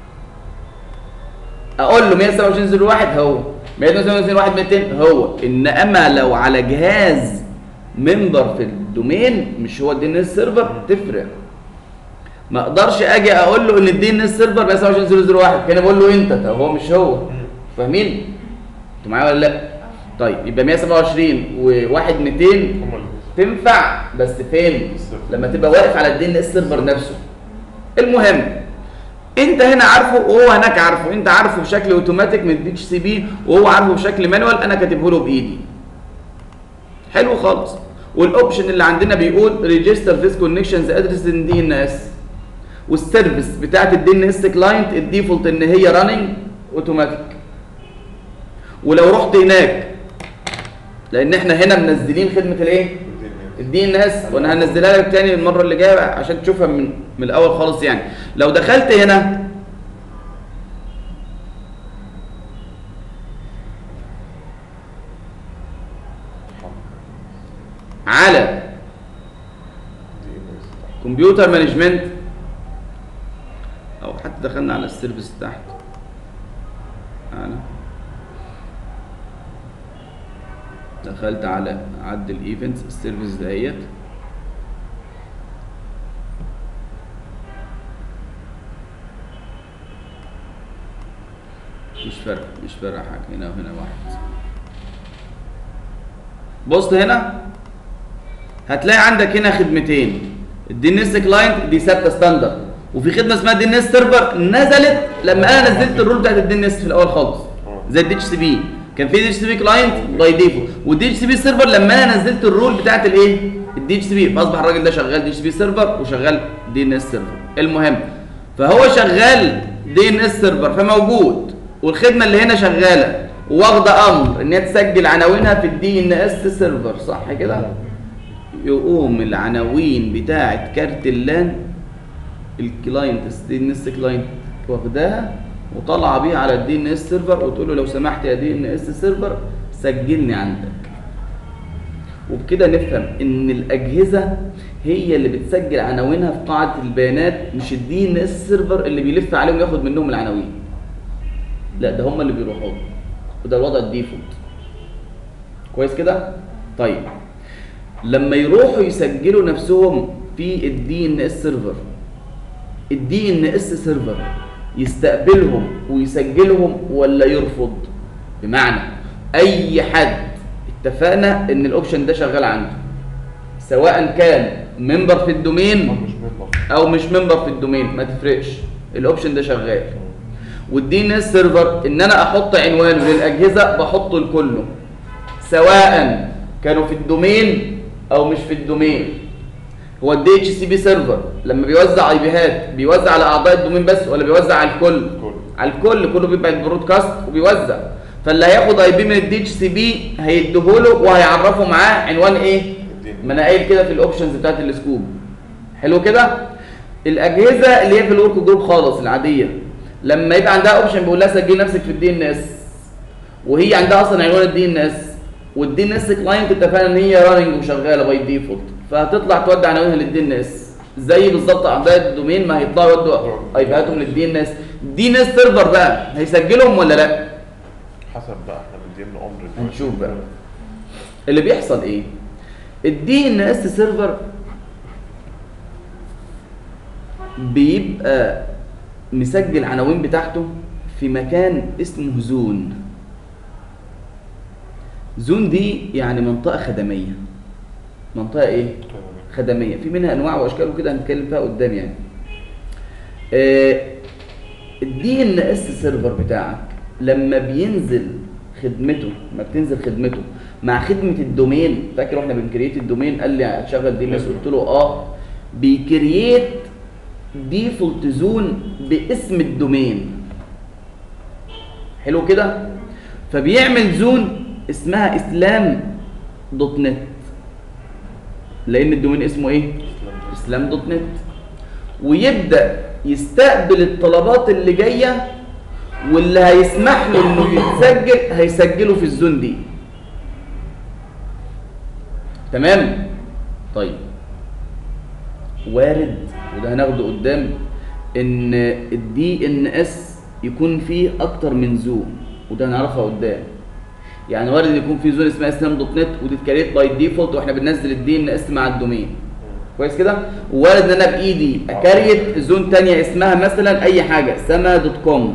اقول له 12701 هو 12701 200 هو انما لو على جهاز ممبر في الدومين مش هو الدي ان اس سيرفر تفرق ما اقدرش اجي اقول له ان الدي ان اس سيرفر 12701 كان بقول له انت طب هو مش هو فاهمين انتوا معايا ولا لا طيب يبقى 127 و1 200 هم اللي تنفع بس فين السيرفر. لما تبقى واقف على الدي ان اس سيرفر نفسه المهم انت هنا عارفه وهو هناك عارفه انت عارفه بشكل اوتوماتيك من الدي اتش سي بي وهو عارفه بشكل مانوال انا كاتبه له بايدي حلو خالص والاوبشن اللي عندنا بيقول ريجستر ذيس كونكشنز ادرس ان دي ان اس والسيرفيس بتاعت الدي ان اس كلاينت الديفولت ان هي راننج اوتوماتيك ولو رحت هناك لان احنا هنا منزلين خدمه الايه الدي ان اس وانا هنزلها لك تاني المره اللي جايه عشان تشوفها من من الاول خالص يعني لو دخلت هنا على كمبيوتر مانجمنت او حتى دخلنا على السيرفيس تحت على دخلت على عدل ايفنتس السيرفيس دهيت مش فارقه مش فارقه حاجه هنا وهنا واحد بص هنا هتلاقي عندك هنا خدمتين الدي ان اس كلاينت دي ثابته ستاندرد وفي خدمه اسمها دي ان اس سيرفر نزلت لما انا نزلت الرول بتاعت الدي ان اس في الاول خالص زي الدي اتش سي بي كان في دي اتش سي بي كلاينت باي ديفولت والدي اتش سي بي سيرفر لما انا نزلت الرول بتاعت الايه الدي اتش سي بي فاصبح الراجل ده شغال دي اتش سي بي سيرفر وشغال دي ان اس سيرفر المهم فهو شغال دي ان اس سيرفر فموجود والخدمه اللي هنا شغاله واخده امر ان هي تسجل عناوينها في الدي ان اس سيرفر صح كده يقوم العناوين بتاعه كارت اللان الكلاينت الدي ان اس كلاينت واخداها وطالعه بيها على الدي ان اس سيرفر وتقول له لو سمحت يا دي ان اس سيرفر سجلني عندك وبكده نفهم ان الاجهزه هي اللي بتسجل عناوينها في قاعده البيانات مش الدي ان اس سيرفر اللي بيلف عليهم ياخد منهم العناوين لا ده هم اللي بيروحوا له. وده الوضع الديفولت كويس كده طيب لما يروحوا يسجلوا نفسهم في الدي ان اس سيرفر الدي ان اس سيرفر يستقبلهم ويسجلهم ولا يرفض بمعنى اي حد اتفقنا ان الاوبشن ده شغال عنده سواء كان ممبر في الدومين مش مطلق او مش ممبر في الدومين ما تفرقش الاوبشن ده شغال والدي ان اس سيرفر ان انا احط عنوان للاجهزه بحطه لكله سواء كانوا في الدومين او مش في الدومين هو الدي اتش سي بي سيرفر لما بيوزع اي بيهات بيوزع على اعضاء الدومين بس ولا بيوزع على الكل الكل. على الكل كله بيبقى البرودكاست وبيوزع فاللي هياخد اي بي من الدي اتش سي بي هيديهوله وهيعرفه معاه عنوان ايه ما انا قايل كده في الاوبشنز بتاعت السكوب حلو كده الاجهزه اللي هي في الورك جروب خالص العاديه لما يبقى عندها اوبشن بيقول لها سجلي نفسك في الدي ان اس وهي عندها اصلا عنوان الدي ان اس والدي ان اس كلاينت اتفقنا ان هي راننج وشغاله باي ديفولت فهتطلع تودي عناوينها للدي ان اس زي بالظبط اعضاء الدومين ما هيطلعوا يودوا اي بياتهم للدي ان اس دي ان اس سيرفر بقى هيسجلهم ولا لا حسب بقى احنا مدين امر دلوقتي. هنشوف بقى. اللي بيحصل ايه الدي ان اس سيرفر بيبقى مسجل عناوين بتاعته في مكان اسمه زون زون دي يعني منطقة خدمية منطقة ايه؟ تمام. خدمية في منها انواع واشكال وكده هنتكلم فيها قدام يعني الدي ان اس سيرفر بتاعك لما بينزل خدمته ما بتنزل خدمته مع خدمة الدومين فاكر واحنا بنكريت الدومين قال لي هتشغل دي الناس قلت له اه بيكريت ديفولت زون باسم الدومين حلو كده فبيعمل زون اسمها اسلام دوت نت لان الدومين اسمه ايه اسلام. اسلام دوت نت ويبدا يستقبل الطلبات اللي جايه واللي هيسمح له انه يتسجل هيسجله في الزون دي تمام طيب وارد وده هناخده قدام ان الدي ان اس يكون فيه اكتر من زون وده هنعرفها قدام يعني وارد ان يكون في زون اسمها اسلام دوت نت وديتكريت باي ديفولت واحنا بننزل الدي ان اس مع الدومين كويس كده وارد ان انا بايدي اكريت زون تانية اسمها مثلا اي حاجه سما دوت كوم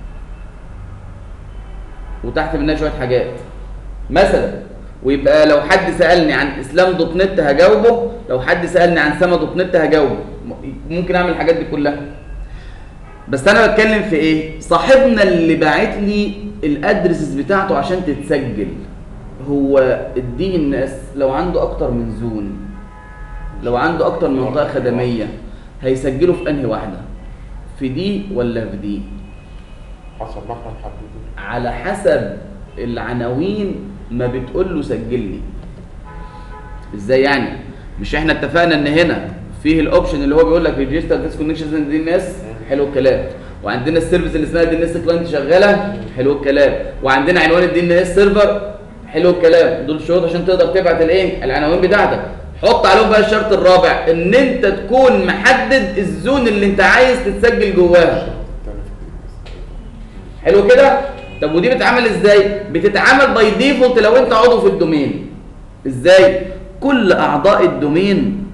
وتحت منها شويه حاجات مثلا ويبقى لو حد سالني عن اسلام دوت نت هجاوبه لو حد سالني عن سما دوت نت هجاوبه م- ممكن اعمل الحاجات دي كلها بس انا بتكلم في ايه صاحبنا اللي باعت لي الادرسز بتاعته عشان تتسجل هو الدي ان اس لو عنده اكتر من زون لو عنده اكتر من منطقه خدميه هيسجله في انهي واحده في دي ولا في دي حسب ما احنا محددين على حسب العناوين ما بتقول له سجل لي ازاي يعني مش احنا اتفقنا ان هنا فيه الاوبشن اللي هو بيقول لك ريجستر ديسكونكشنز دي ان اس حلو الكلام وعندنا السيرفيس اللي اسمها دي ان اس كلاينت شغاله حلو الكلام وعندنا عنوان الدي ان اس سيرفر حلو الكلام دول شروط عشان تقدر تبعت الايه العناوين بتاعتك حط عليهم بقى الشرط الرابع ان انت تكون محدد الزون اللي انت عايز تتسجل جواها التاني في الدي حلو كده طب ودي بتتعمل ازاي بتتعمل باي ديفولت لو انت عضو في الدومين ازاي كل اعضاء الدومين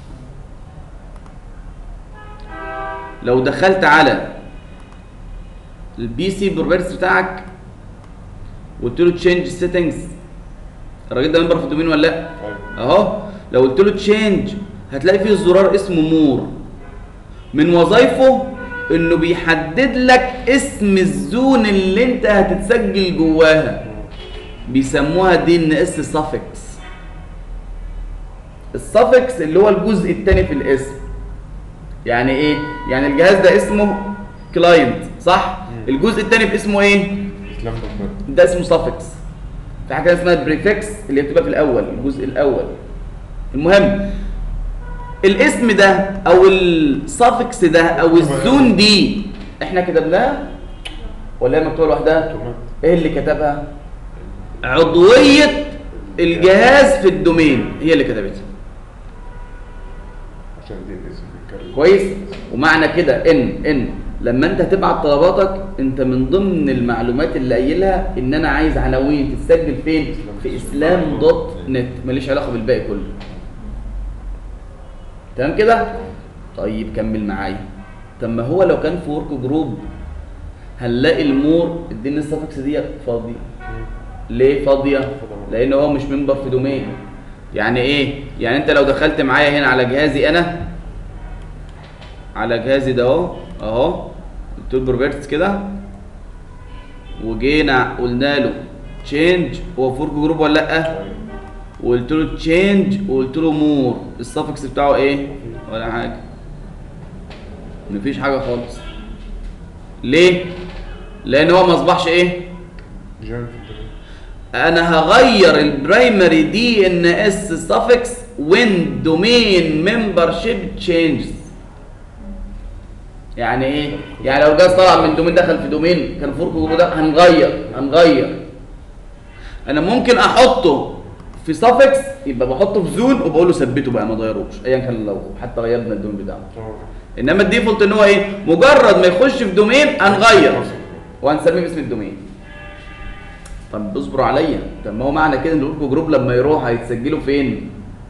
لو دخلت على البي سي بروبرتيز بتاعك وقلت له تشينج سيتنجز الراجل ده ممبر في الدومين ولا لا ايوه اهو لو قلت له تشينج هتلاقي فيه زرار اسمه مور من وظايفه انه بيحدد لك اسم الزون اللي انت هتتسجل جواها بيسموها دي ان اس سافكس السافكس اللي هو الجزء الثاني في الاسم يعني ايه يعني الجهاز ده اسمه كلاينت صح مم. الجزء الثاني في اسمه ايه اسلام دوت نت ده اسمه سافكس في حاجه اسمها بريفكس اللي بتبقى في الاول الجزء الاول المهم الاسم ده او السافكس ده او الزون دي احنا كتبناها ولا هي مكتوبه لوحدها تمام ايه اللي كتبها عضويه الجهاز في الدومين هي اللي كتبتها عشان دي الاسم بيتكرر كويس ومعنى كده ان ان لما انت هتبعت طلباتك انت من ضمن المعلومات اللي قايلها ان انا عايز عناوين تتسجل فين في اسلام دوت نت ماليش علاقه بالباقي كله تمام كده طيب كمل معايا طب ما هو لو كان في ورك جروب هنلاقي المور الدين السفكس دي فاضيه ليه فاضيه لان هو مش منبر في دومين يعني ايه يعني انت لو دخلت معايا هنا على جهازي انا على جهازي ده اهو اهو قلت له بروبرتس كده وجينا قلنا له تشينج هو فورك جروب ولا لا وقلت له تشينج وقلت له مور السفكس بتاعه ايه ولا حاجه مفيش حاجه خالص ليه لان هو ما اصبحش ايه جوين في الدومين انا هغير البرايمري دي ان اس suffix when domain membership changes يعني ايه يعني لو جاز طلع من دومين دخل في دومين كان فورك جروب ده هنغير هنغير انا ممكن احطه في سافكس يبقى بحطه في زون وبقول له ثبته بقى ما تغيروش ايا كان لو حتى غيرنا الدومين بتاعه اه انما الديفولت ان هو ايه مجرد ما يخش في دومين هنغير وهنسميه باسم الدومين طب اصبروا عليا طب ما هو معنى كده ان الاوركو جروب لما يروح هيتسجلوا فين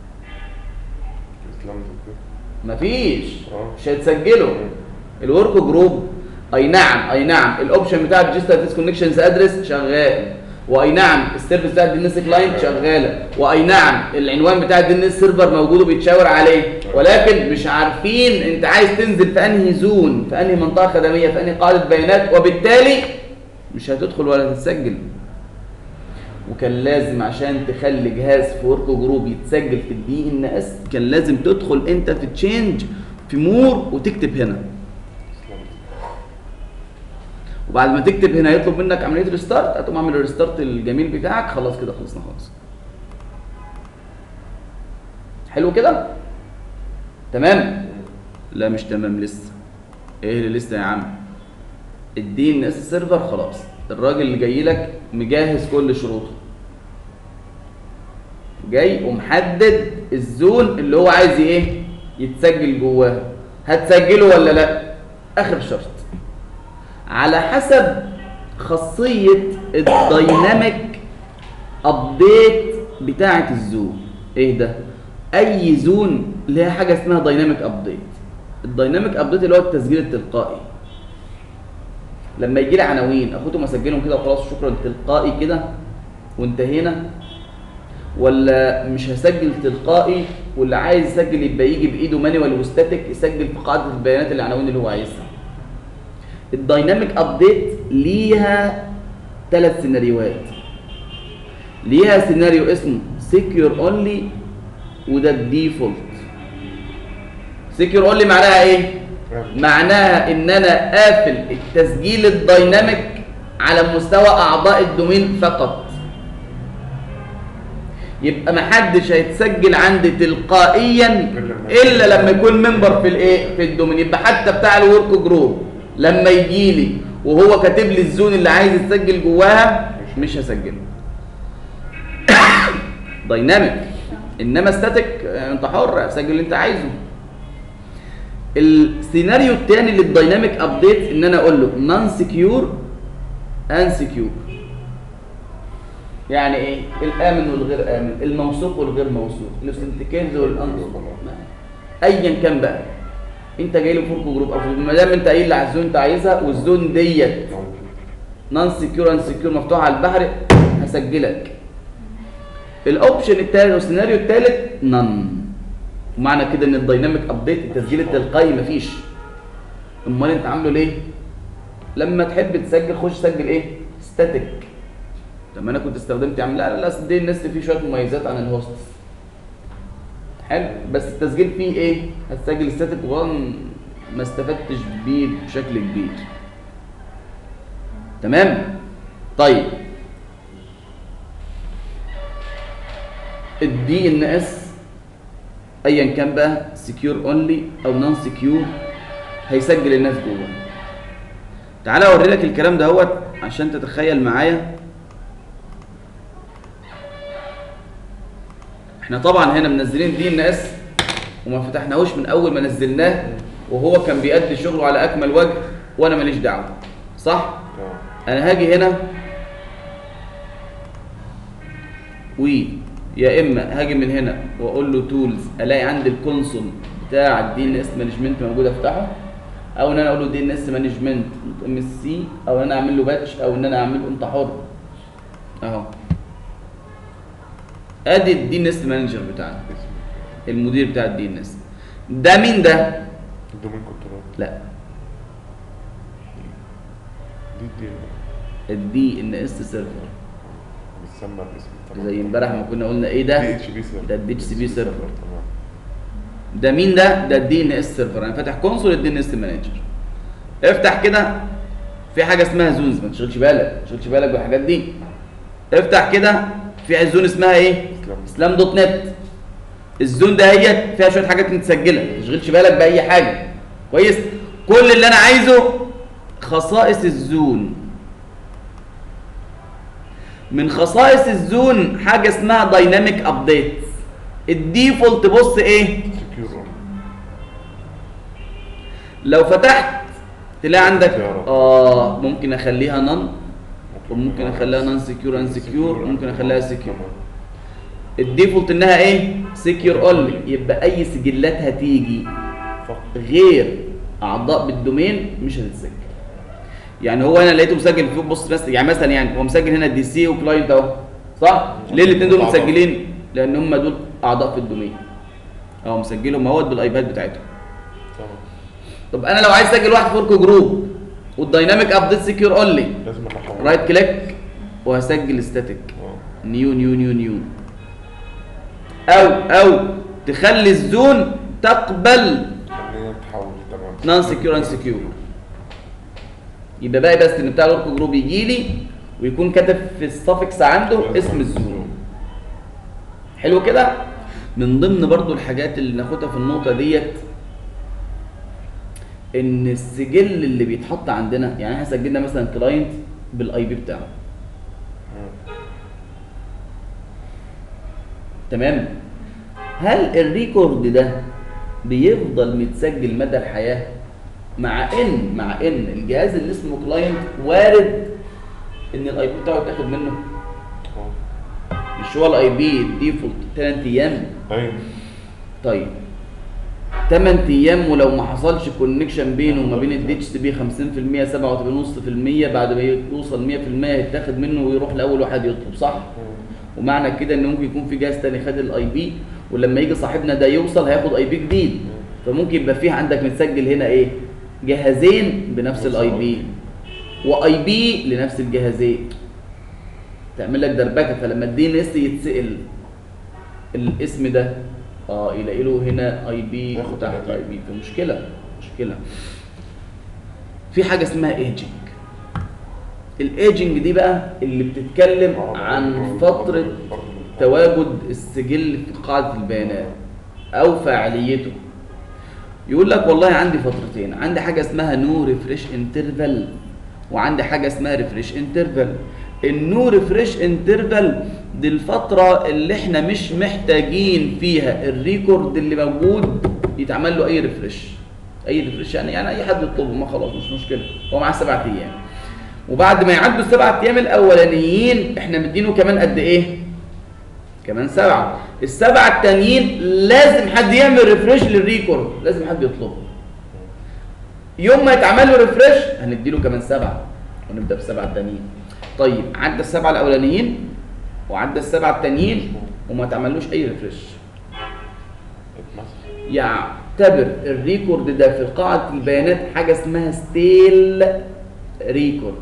اسلام كده مفيش اه. مش هيتسجلوا الورك جروب اي نعم اي نعم الاوبشن بتاع الريجستر ديس كونكشنز ادرس شغال واي نعم السيرفيس بتاع الدي ان اس كلاينت شغاله واي نعم العنوان بتاع الدي ان اس سيرفر موجود وبيتشاور عليه ولكن مش عارفين انت عايز تنزل في انهي زون في انهي منطقه خدميه في انهي قاعده بيانات وبالتالي مش هتدخل ولا تتسجل وكان لازم عشان تخلي جهاز في ورك جروب يتسجل في الدي ان اس كان لازم تدخل انت في تشينج في مور وتكتب هنا اسلام وبعد ما تكتب هنا يطلب منك عمليه ريستارت هتقوم عامل الريستارت الجميل بتاعك خلاص كده خلصنا خالص حلو كده تمام لا مش تمام لسه ايه اللي لسه يا عم الدي ان اس سيرفر خلاص الراجل اللي جاي لك مجهز كل شروطه جاي ومحدد الزون اللي هو عايز ايه يتسجل جواها هتسجله ولا لا اخر شرط على حسب خاصية الدايناميك ابديت بتاعة الزون ايه ده اي زون ليها حاجة اسمها دايناميك ابديت الدايناميك ابديت اللي هو التسجيل التلقائي لما يجي لي عناوين اخدهم اسجلهم كده وخلاص شكرا تلقائي كده وانتهينا ولا مش هسجل تلقائي واللي عايز يسجل يبقى يجي بايده مانيوال وستاتيك يسجل في قاعده البيانات العناوين اللي هو عايزها الدايناميك ابديت ليها ثلاث سيناريوهات ليها سيناريو اسمه سيكيور اونلي وده الديفولت سيكيور اونلي معناها ايه معناها ان انا قافل التسجيل الدايناميك على مستوى اعضاء الدومين فقط يبقى محدش هيتسجل عندي تلقائيا الا لما يكون ممبر في الايه في الدومين يبقى حتى بتاع الورك جروب لما يجي لي وهو كاتب لي الزون اللي عايز يتسجل جواها مش هسجله دايناميك انما ستاتيك انت حر سجل اللي انت عايزه السيناريو الثاني للدايناميك ابديت ان انا اقول له نون سكيور ان سكيور يعني ايه الامن والغير امن الموثوق والغير موثوق الاوثنتيكيتد والان ايا كان بقى انت جاي لي فورك جروب او ما دام انت قايل لي على الزون انت عايزها والزون ديت نون سكيور ان سكيور مفتوحه على البحر هسجلك الاوبشن الثالث او السيناريو الثالث نون ومعنى كده ان الدايناميك ابديت التسجيل التلقائي مفيش امال انت عامله ليه لما تحب تسجل خش سجل ايه ستاتيك طب ما انا كنت استخدمت يا عم لا لا لا أصل دي الناس فيه شويه مميزات عن الهوست حلو بس التسجيل فيه ايه هتسجل ستاتيك وان ما استفدتش بيه بشكل كبير تمام طيب الدي ان اس ايا كان بقى سكيور اونلي او نون سكيور هيسجل الناس جوه تعالى اوري لك الكلام دهوت عشان تتخيل معايا احنا طبعا هنا منزلين دي ان اس وما فتحناهوش من اول ما نزلناه وهو كان بيأدي شغله على اكمل وجه وانا ماليش دعوه صح اه انا هاجي هنا و يا اما هاجي من هنا واقول له تولز الاقي عندي الكونسول بتاع الدي ان اس مانجمنت موجود افتحه او ان انا اقول له دي ان اس مانجمنت ام اس سي او ان انا اعمل له باتش او ان انا اعمل له انت حر اهو ادي الدي ان اس مانجر بتاعنا اسم المدير بتاع الدي ان اس ده مين ده الدومين كنترول لا دي دي الدي ان اس سيرفر بتسمى باسم تمام. زي امبارح ما كنا قلنا ايه دي ده اتش بي سيرفر ده الدي اتش سي بي سيرفر تمام ده مين ده ده الدي ان اس سيرفر انا فاتح كونسول الدي ان اس مانجر افتح كده في حاجه اسمها زونز ما تشغلش بالك ما تشغلش بالك بالحاجات دي افتح كده في زون اسمها ايه اسلام. اسلام دوت نت الزون ده هي فيها شويه حاجات متسجله ما تشغلش بالك باي حاجه كويس كل اللي انا عايزه خصائص الزون من خصائص الزون حاجه اسمها دايناميك ابديت الديفولت بص ايه سكيور لو فتحت تلاقي عندك اختيارات. اه ممكن اخليها نون وممكن اخليها نون سكيور ان سكيور ممكن اخليها سكيور الديفولت انها ايه سكيور اونلي يبقى اي سجلات هتيجي فقط غير اعضاء بالدومين مش هتتسجل يعني هو انا لقيته مسجل في بص بس يعني مثلا يعني هو مسجل هنا دي سي وكلاينت اهو صح ليه الاثنين دول أعضاء. مسجلين لان هم دول اعضاء في الدومين اهو مسجلهم اهوت بالايباد بتاعتهم تمام طب انا لو عايز اسجل واحد فورك جروب والدايناميك ابديت سكيور اونلي لازم اتحول رايت كليك وهسجل ستاتيك اه نيو نيو نيو نيو او او تخلي الزون تقبل ان هي تتحول تمام نون سكيور ان سكيور يبقى باقي بس ان بتاع الورك جروب يجي لي ويكون كاتب في السفكس عنده لازم اسم الزون حلو كده من ضمن برضو الحاجات اللي ناخدها في النقطه ديت ان السجل اللي بيتحط عندنا يعني احنا سجلنا مثلا كلاينت بالاي بي بتاعه مم. تمام هل الريكورد ده بيفضل متسجل مدى الحياه مع ان مع ان الجهاز اللي اسمه كلاينت وارد ان الاي بي بتاعه يتاخد منه اه مش هو الاي بي الديفولت 3 ايام ايوه طيب 8 ايام ولو ما حصلش كونكشن بينه وما بين الدي اتش سي بي 50% 87.5% بعد ما يوصل 100% هيتاخد منه ويروح لاول واحد يطلب صح؟ مم. ومعنى كده ان ممكن يكون في جهاز تاني خد الاي بي ولما يجي صاحبنا ده يوصل هياخد اي بي جديد فممكن يبقى فيه عندك متسجل هنا ايه؟ جهازين بنفس نفس الاي بي واي بي لنفس الجهازين تعمل لك دربكه فلما الدي ان اس يتسال الاسم ده اه يلاقي له هنا اي بي ياخد وتحت القديم. اي بي فمشكله مشكله في حاجه اسمها ايجنج الايجنج دي بقى اللي بتتكلم اه، عن برضه- فتره برضه- تواجد السجل في قاعده البيانات او فاعليته يقول لك والله عندي فترتين عندي حاجه اسمها نو ريفريش انترفال وعندي حاجه اسمها ريفريش انترفال النو ريفريش انترفال دي الفتره اللي احنا مش محتاجين فيها الريكورد اللي موجود يتعمل له اي ريفريش اي ريفريش يعني يعني اي حد يطلبه ما خلاص مش مشكله هو معاه سبع ايام وبعد ما يعدوا السبع ايام الاولانيين احنا مدينه كمان قد ايه كمان سبعه السبعه التانيين لازم حد يعمل ريفريش للريكورد لازم حد يطلبه يوم ما يتعمل له ريفريش هنديله كمان سبعه ونبدا بالسبعه التانيين طيب عدى السبعه الاولانيين وعدى السبعه التانيين وما تعملوش اي ريفريش اتمسح يعتبر الريكورد ده في قاعده البيانات حاجه اسمها ستيل ريكورد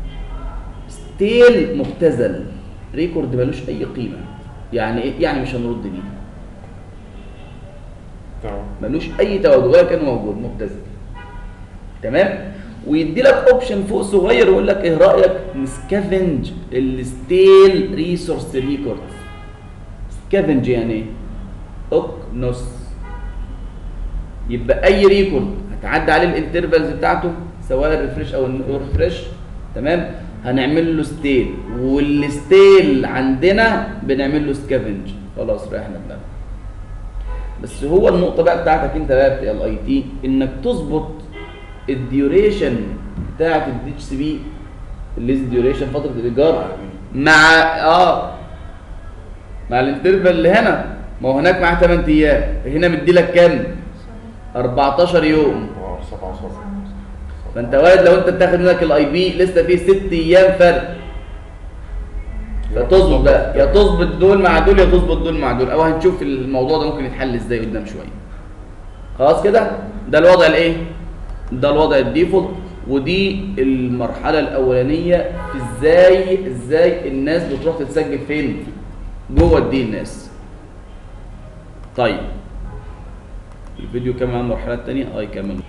ستيل مختزل ريكورد ملوش اي قيمه يعني ايه يعني مش هنرد بيه تمام ملوش اي تواجد ولا كان موجود مبتذل تمام ويدي لك اوبشن فوق صغير ويقول لك ايه رايك نسكافنج الستيل ريسورس ريكورد سكافنج يعني ايه اكنس يبقى اي ريكورد هتعدي عليه الانترفالز بتاعته سواء الريفريش او الريفريش تمام هنعمل له ستيل والستيل عندنا بنعمل له سكافنج خلاص ريحنا دماغنا بس هو النقطه بقى بتاعتك انت بقى بتاع الاي تي انك تظبط الديوريشن بتاعت الدي اتش سي بي الليز ديوريشن فتره الايجار مع اه مع الانترفال اللي هنا ما هو هناك معاه 8 ايام هنا مدي لك كام 14 يوم اه سبعة وسبعة فانت وارد لو انت بتاخد منك الاي بي لسه فيه 6 ايام فرق فتظبط بقى يا تظبط دول مع دول يا تظبط دول مع دول او هنشوف الموضوع ده ممكن يتحل ازاي قدام شويه خلاص كده ده الوضع الايه ده الوضع الديفولت ودي المرحله الاولانيه في ازاي ازاي الناس بتروح تتسجل فين جوه الدي الناس طيب الفيديو كمان المرحله الثانيه اه يكمل